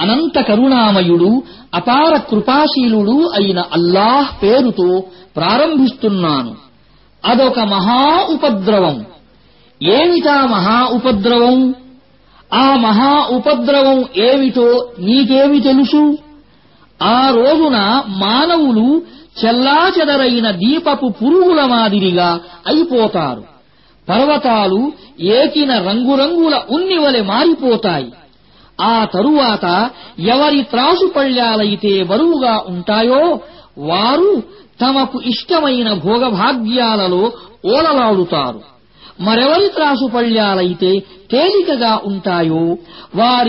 అనంత కరుణామయుడు అపార కృపాశీలుడు అయిన అల్లాహ్ పేరుతో ప్రారంభిస్తున్నాను అదొక మహా ఉపద్రవం ఏమిటా మహా ఉపద్రవం ఆ మహా ఉపద్రవం ఏమిటో నీకేమి తెలుసు ఆ రోజున మానవులు చెల్లాచెదరైన దీపపు పురుగుల మాదిరిగా అయిపోతారు పర్వతాలు ఏకిన రంగురంగుల ఉన్నివలె మారిపోతాయి ఆ తరువాత ఎవరి త్రాసుపళ్ళ్యాలైతే బరువుగా ఉంటాయో వారు తమకు ఇష్టమైన భోగభాగ్యాలలో ఓలలాడుతారు మరెవరి త్రాసుపళ్ళ్యాలైతే తేలికగా ఉంటాయో వారి